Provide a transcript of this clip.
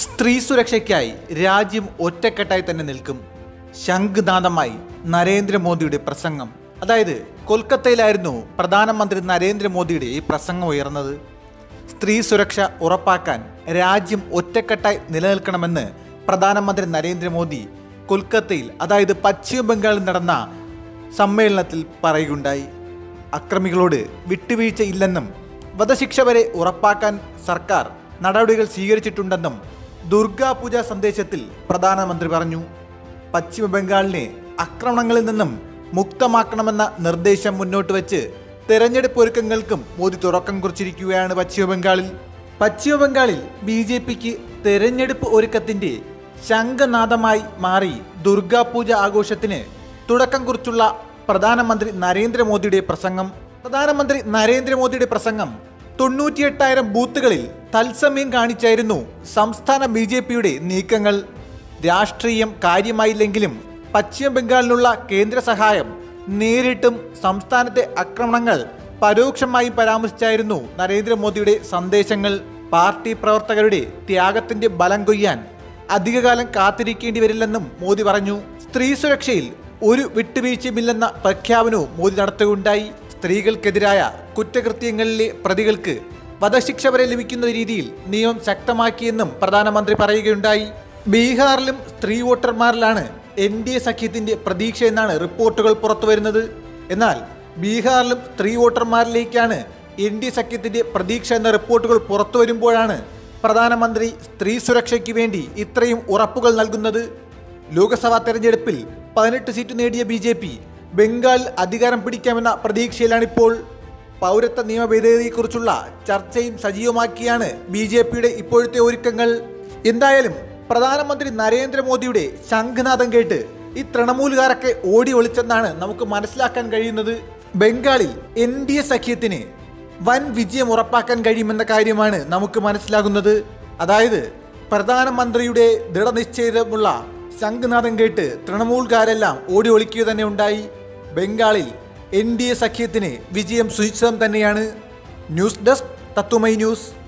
സ്ത്രീ സുരക്ഷയ്ക്കായി രാജ്യം ഒറ്റക്കെട്ടായി തന്നെ നിൽക്കും ശംഖുനാഥമായി നരേന്ദ്രമോദിയുടെ പ്രസംഗം അതായത് കൊൽക്കത്തയിലായിരുന്നു പ്രധാനമന്ത്രി നരേന്ദ്രമോദിയുടെ ഈ പ്രസംഗം ഉയർന്നത് സ്ത്രീ സുരക്ഷ ഉറപ്പാക്കാൻ രാജ്യം ഒറ്റക്കെട്ടായി നിലനിൽക്കണമെന്ന് പ്രധാനമന്ത്രി നരേന്ദ്രമോദി കൊൽക്കത്തയിൽ അതായത് പശ്ചിമ ബംഗാളിൽ നടന്ന സമ്മേളനത്തിൽ പറയുകയുണ്ടായി അക്രമികളോട് വിട്ടുവീഴ്ച ഇല്ലെന്നും വധശിക്ഷ വരെ ഉറപ്പാക്കാൻ സർക്കാർ നടപടികൾ സ്വീകരിച്ചിട്ടുണ്ടെന്നും ദുർഗാപൂജ സന്ദേശത്തിൽ പ്രധാനമന്ത്രി പറഞ്ഞു പശ്ചിമ ബംഗാളിനെ ആക്രമണങ്ങളിൽ നിന്നും മുക്തമാക്കണമെന്ന നിർദ്ദേശം മുന്നോട്ട് വെച്ച് തെരഞ്ഞെടുപ്പ് ഒരുക്കങ്ങൾക്കും മോദി തുടക്കം കുറിച്ചിരിക്കുകയാണ് പശ്ചിമ ബംഗാളിൽ പശ്ചിമ ബംഗാളിൽ ബി ജെ പിക്ക് തെരഞ്ഞെടുപ്പ് ഒരുക്കത്തിന്റെ ശംഖനാഥമായി മാറി ദുർഗാപൂജ ആഘോഷത്തിന് തുടക്കം കുറിച്ചുള്ള പ്രധാനമന്ത്രി നരേന്ദ്രമോദിയുടെ പ്രസംഗം പ്രധാനമന്ത്രി നരേന്ദ്രമോദിയുടെ പ്രസംഗം തൊണ്ണൂറ്റിയെട്ടായിരം ബൂത്തുകളിൽ തത്സമയം കാണിച്ചായിരുന്നു സംസ്ഥാന ബി ജെ പിയുടെ നീക്കങ്ങൾ രാഷ്ട്രീയം കാര്യമായില്ലെങ്കിലും പശ്ചിമ ബംഗാളിനുള്ള കേന്ദ്ര സഹായം നേരിട്ടും സംസ്ഥാനത്തെ ആക്രമണങ്ങൾ പരോക്ഷമായി പരാമർശിച്ചായിരുന്നു നരേന്ദ്രമോദിയുടെ സന്ദേശങ്ങൾ പാർട്ടി പ്രവർത്തകരുടെ ത്യാഗത്തിന്റെ ബലം കൊയ്യാൻ അധികകാലം കാത്തിരിക്കേണ്ടി വരില്ലെന്നും മോദി പറഞ്ഞു സ്ത്രീ സുരക്ഷയിൽ ഒരു വിട്ടുവീഴ്ചയുമില്ലെന്ന പ്രഖ്യാപനവും മോദി നടത്തുകയുണ്ടായി സ്ത്രീകൾക്കെതിരായ കുറ്റകൃത്യങ്ങളിലെ പ്രതികൾക്ക് വധശിക്ഷ വരെ ലഭിക്കുന്ന രീതിയിൽ നിയമം ശക്തമാക്കിയെന്നും പ്രധാനമന്ത്രി പറയുകയുണ്ടായി ബീഹാറിലും സ്ത്രീ വോട്ടർമാരിലാണ് എൻ ഡി എ സഖ്യത്തിന്റെ പ്രതീക്ഷ എന്നാണ് റിപ്പോർട്ടുകൾ പുറത്തുവരുന്നത് എന്നാൽ ബീഹാറിലും സ്ത്രീ വോട്ടർമാരിലേക്കാണ് എൻ ഡി എ സഖ്യത്തിന്റെ പ്രതീക്ഷ എന്ന റിപ്പോർട്ടുകൾ പുറത്തു വരുമ്പോഴാണ് പ്രധാനമന്ത്രി സ്ത്രീ സുരക്ഷയ്ക്ക് വേണ്ടി ഇത്രയും ഉറപ്പുകൾ നൽകുന്നത് ലോക്സഭാ തെരഞ്ഞെടുപ്പിൽ പതിനെട്ട് സീറ്റ് നേടിയ ബി ജെ പി ബംഗാളിൽ അധികാരം പിടിക്കാമെന്ന പ്രതീക്ഷയിലാണിപ്പോൾ പൗരത്വ നിയമ ഭേദഗതിയെക്കുറിച്ചുള്ള ചർച്ചയും സജീവമാക്കിയാണ് ബി ജെ പിയുടെ ഇപ്പോഴത്തെ ഒരുക്കങ്ങൾ എന്തായാലും പ്രധാനമന്ത്രി നരേന്ദ്രമോദിയുടെ ശംഖനാഥം കേട്ട് ഈ തൃണമൂലുകാരൊക്കെ ഓടി ഒളിച്ചെന്നാണ് നമുക്ക് മനസ്സിലാക്കാൻ കഴിയുന്നത് ബംഗാളിൽ എൻ ഡി എ സഖ്യത്തിന് വൻ വിജയം ഉറപ്പാക്കാൻ കഴിയുമെന്ന കാര്യമാണ് നമുക്ക് മനസ്സിലാകുന്നത് അതായത് പ്രധാനമന്ത്രിയുടെ ദൃഢനിശ്ചയമുള്ള ശംഖനാഥം കേട്ട് തൃണമൂൽക്കാരെല്ലാം ഓടി ഒളിക്കുക തന്നെ ഉണ്ടായി ബംഗാളിൽ എൻ ഡി എ സഖ്യത്തിന് വിജയം സുനിശ്ചിതം തന്നെയാണ് ന്യൂസ് ഡെസ്ക് തത്വമൈ ന്യൂസ്